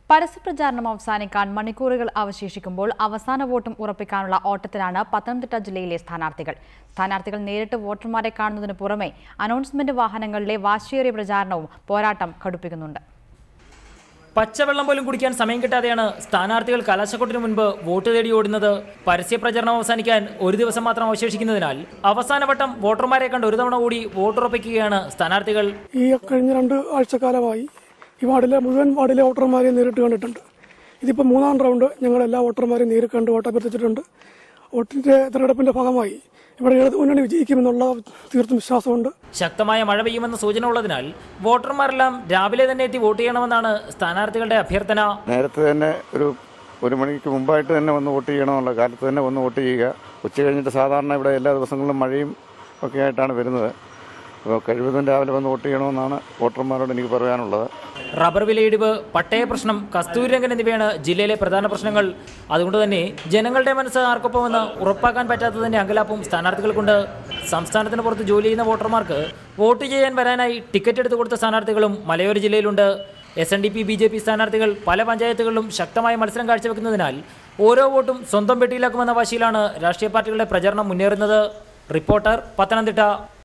പരസ്യപ്രചാരണം അവസാനിക്കാൻ മണിക്കൂറുകൾ അവശേഷിക്കുമ്പോൾ അവസാന വോട്ടും ഉറപ്പിക്കാനുള്ള ഓട്ടത്തിലാണ് പത്തനംതിട്ട ജില്ലയിലെ സ്ഥാനാർത്ഥികൾ സ്ഥാനാർത്ഥികൾ നേരിട്ട് വോട്ടർമാരെ കാണുന്നതിന് പുറമെ അനൗൺസ്മെന്റ് വാഹനങ്ങളിലെ വാശിയേറിയ പ്രചാരണവും പോരാട്ടം കടുപ്പിക്കുന്നുണ്ട് പച്ചവെള്ളം പോലും കുടിക്കാൻ സമയം കിട്ടാതെയാണ് സ്ഥാനാർത്ഥികൾ കലാശക്കൊട്ടിന് മുൻപ് വോട്ട് തേടി ഓടുന്നത് പരസ്യപ്രചരണം അവസാനിക്കാൻ ഒരു ദിവസം മാത്രം അവശേഷിക്കുന്നതിനാൽ അവസാനവട്ടം വോട്ടർമാരെ കണ്ട് ഒരു തവണ കൂടി വോട്ടുറപ്പിക്കുകയാണ് സ്ഥാനാർത്ഥികൾ ഈ കഴിഞ്ഞ രണ്ട് ആഴ്ചക്കാലമായി ഈ വാർഡിലെ മുഴുവൻ വാർഡിലെ വോട്ടർമാരെ നേരിട്ട് കണ്ടിട്ടുണ്ട് ഇതിപ്പോൾ മൂന്നാം റൗണ്ട് ഞങ്ങൾ എല്ലാ വോട്ടർമാരെയും നേരിട്ട് കണ്ട് വോട്ടഭ്യർത്ഥിച്ചിട്ടുണ്ട് വോട്ടിന്റെ തെരഞ്ഞെടുപ്പിന്റെ ഭാഗമായി ഇവിടെ ഇടത് മുന്നണി വിജയിക്കുമെന്നുള്ള തീർത്തും വിശ്വാസമുണ്ട് ശക്തമായ മഴ പെയ്യുമെന്ന സൂചന ഉള്ളതിനാൽ വോട്ടർമാരെല്ലാം രാവിലെ തന്നെ എത്തി വോട്ട് ചെയ്യണമെന്നാണ് സ്ഥാനാർത്ഥികളുടെ അഭ്യർത്ഥന നേരത്തെ തന്നെ ഒരു ഒരു മണിക്ക് മുമ്പായിട്ട് തന്നെ വന്ന് വോട്ട് ചെയ്യണമെന്നുള്ള കാലത്ത് തന്നെ വന്ന് വോട്ട് ചെയ്യുക ഉച്ച കഴിഞ്ഞിട്ട് സാധാരണ ഇവിടെ എല്ലാ ദിവസങ്ങളിലും മഴയും ഒക്കെ ആയിട്ടാണ് വരുന്നത് അപ്പോൾ കഴിവതും രാവിലെ വന്ന് വോട്ട് ചെയ്യണമെന്നാണ് വോട്ടർമാരോട് എനിക്ക് പറയാനുള്ളത് റബ്ബർ വിലയിടിവ് പട്ടയ പ്രശ്നം കസ്തൂരിരംഗൻ എന്നിവയാണ് ജില്ലയിലെ പ്രധാന പ്രശ്നങ്ങൾ അതുകൊണ്ട് തന്നെ ജനങ്ങളുടെ മനസ്സ് ആർക്കൊപ്പമെന്ന് ഉറപ്പാക്കാൻ പറ്റാത്തതിന്റെ അങ്കലാപ്പും സ്ഥാനാർത്ഥികൾക്കുണ്ട് സംസ്ഥാനത്തിന് പുറത്ത് ജോലി ചെയ്യുന്ന വോട്ടർമാർക്ക് വോട്ട് ചെയ്യാൻ വരാനായി ടിക്കറ്റ് എടുത്തു കൊടുത്ത സ്ഥാനാർത്ഥികളും മലയോര ജില്ലയിലുണ്ട് S N D P B J P സ്ഥാനാർത്ഥികൾ പല പഞ്ചായത്തുകളിലും ശക്തമായ മത്സരം കാഴ്ചവെക്കുന്നതിനാൽ ഓരോ വോട്ടും സ്വന്തം പെട്ടിയിലാക്കുമെന്ന വാശിയിലാണ് രാഷ്ട്രീയ പാർട്ടികളുടെ പ്രചരണം മുന്നേറുന്നത് റിപ്പോർട്ടർ പത്തനംതിട്ട